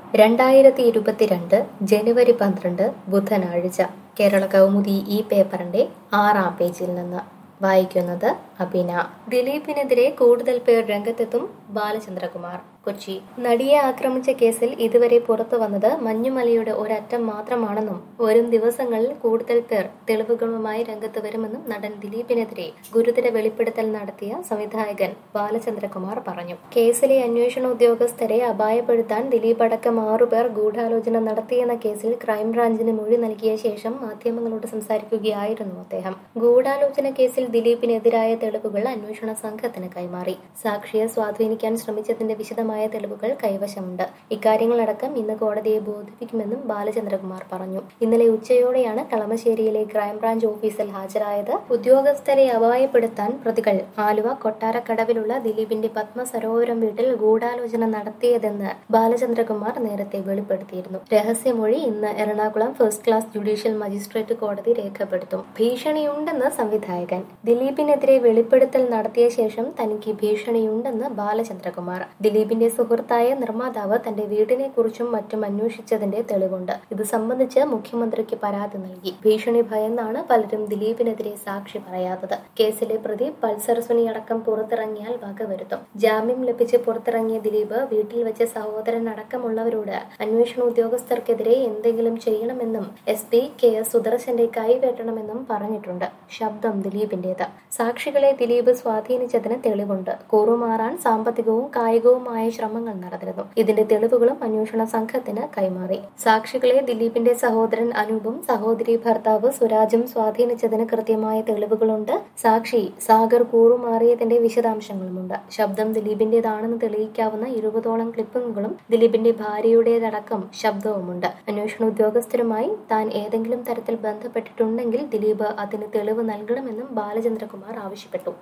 രണ്ടായിരത്തി ഇരുപത്തിരണ്ട് ജനുവരി പന്ത്രണ്ട് ബുധനാഴ്ച കേരള കൗമുദി ഈ പേപ്പറിന്റെ ആറാം പേജിൽ നിന്ന് വായിക്കുന്നത് അബിന ദിലീപിനെതിരെ കൂടുതൽ പേർ രംഗത്തെത്തും ബാലചന്ദ്രകുമാർ കൊച്ചി നടിയെ ആക്രമിച്ച കേസിൽ ഇതുവരെ പുറത്തു വന്നത് മഞ്ഞുമലയുടെ ഒരറ്റം മാത്രമാണെന്നും വരും ദിവസങ്ങളിൽ കൂടുതൽ പേർ തെളിവുകളുമായി രംഗത്ത് വരുമെന്നും നടൻ ദിലീപിനെതിരെ ഗുരുതര വെളിപ്പെടുത്തൽ നടത്തിയ സംവിധായകൻ ബാലചന്ദ്രകുമാർ പറഞ്ഞു കേസിലെ അന്വേഷണ ഉദ്യോഗസ്ഥരെ അപായപ്പെടുത്താൻ ദിലീപ് അടക്കം ആറുപേർ ഗൂഢാലോചന നടത്തിയെന്ന കേസിൽ ക്രൈംബ്രാഞ്ചിന് മൊഴി നൽകിയ ശേഷം മാധ്യമങ്ങളോട് സംസാരിക്കുകയായിരുന്നു അദ്ദേഹം ഗൂഢാലോചന കേസിൽ ദിലീപിനെതിരായ തെളിവുകൾ അന്വേഷണ സംഘത്തിന് കൈമാറി സാക്ഷിയെ സ്വാധീനിക്കാൻ ശ്രമിച്ചതിന്റെ വിശദമായ തെളിവുകൾ കൈവശമുണ്ട് ഇക്കാര്യങ്ങളടക്കം ഇന്ന് കോടതിയെ ബോധിപ്പിക്കുമെന്നും ബാലചന്ദ്രകുമാർ പറഞ്ഞു ഇന്നലെ ഉച്ചയോടെയാണ് കളമശ്ശേരിയിലെ ക്രൈംബ്രാഞ്ച് ഓഫീസിൽ ഹാജരായത് ഉദ്യോഗസ്ഥരെ അപായപ്പെടുത്താൻ പ്രതികൾ ആലുവ കൊട്ടാരക്കടവിലുള്ള ദിലീപിന്റെ പത്മ സരോവരം വീട്ടിൽ ഗൂഢാലോചന നടത്തിയതെന്ന് ബാലചന്ദ്രകുമാർ നേരത്തെ വെളിപ്പെടുത്തിയിരുന്നു രഹസ്യമൊഴി ഇന്ന് Ernakulam first class judicial magistrate കോടതി രേഖപ്പെടുത്തും ഭീഷണിയുണ്ടെന്ന് സംവിധായകൻ ദിലീപിനെതിരെ വെളിപ്പെടുത്തൽ നടത്തിയ ശേഷം തനിക്ക് ഭീഷണിയുണ്ടെന്ന് ബാലചന്ദ്രകുമാർ ദിലീപിന്റെ സുഹൃത്തായ നിർമ്മാതാവ് തന്റെ വീടിനെ കുറിച്ചും മറ്റും അന്വേഷിച്ചതിന്റെ തെളിവുണ്ട് ഇത് സംബന്ധിച്ച് മുഖ്യമന്ത്രിക്ക് പരാതി നൽകി ഭീഷണി ഭയന്നാണ് പലരും ദിലീപിനെതിരെ സാക്ഷി പറയാത്തത് കേസിലെ പ്രതി പൾസർ സുനി അടക്കം പുറത്തിറങ്ങിയാൽ വകവരുത്തും ജാമ്യം ലഭിച്ച് പുറത്തിറങ്ങിയ ദിലീപ് വീട്ടിൽ വെച്ച് സഹോദരൻ അടക്കമുള്ളവരോട് അന്വേഷണ ഉദ്യോഗസ്ഥർക്കെതിരെ എന്തെങ്കിലും ചെയ്യണമെന്നും എസ് പി കെ എസ് സുദർശന്റെ കൈവെട്ടണമെന്നും പറഞ്ഞിട്ടുണ്ട് ശബ്ദം ദിലീപിന്റേത് സാക്ഷികളെ ദിലീപ് സ്വാധീനിച്ചതിന് തെളിവുണ്ട് കൂറുമാറാൻ സാമ്പത്തികവും കായികവുമായ ശ്രമങ്ങൾ നടന്നിരുന്നു ഇതിന്റെ തെളിവുകളും അന്വേഷണ സംഘത്തിന് കൈമാറി സാക്ഷികളെ ദിലീപിന്റെ സഹോദരൻ അനൂപും സഹോദരി ഭർത്താവ് സുരാജും സ്വാധീനിച്ചതിന് കൃത്യമായ തെളിവുകളുണ്ട് സാക്ഷി സാഗർ കൂറുമാറിയതിന്റെ വിശദാംശങ്ങളുമുണ്ട് ശബ്ദം ദിലീപിന്റേതാണെന്ന് തെളിയിക്കാവുന്ന ഇരുപതോളം ക്ലിപ്പിങ്ങുകളും ദിലീപിന്റെ ഭാര്യയുടേതടക്കം ശബ്ദവുമുണ്ട് അന്വേഷണ ഉദ്യോഗസ്ഥരുമായി താൻ ഏതെങ്കിലും തരത്തിൽ ബന്ധപ്പെട്ടിട്ടുണ്ടെങ്കിൽ ദിലീപ് അതിന് തെളിവ് നൽകണമെന്നും ബാലചന്ദ്രകുമാർ ആവശ്യപ്പെട്ടു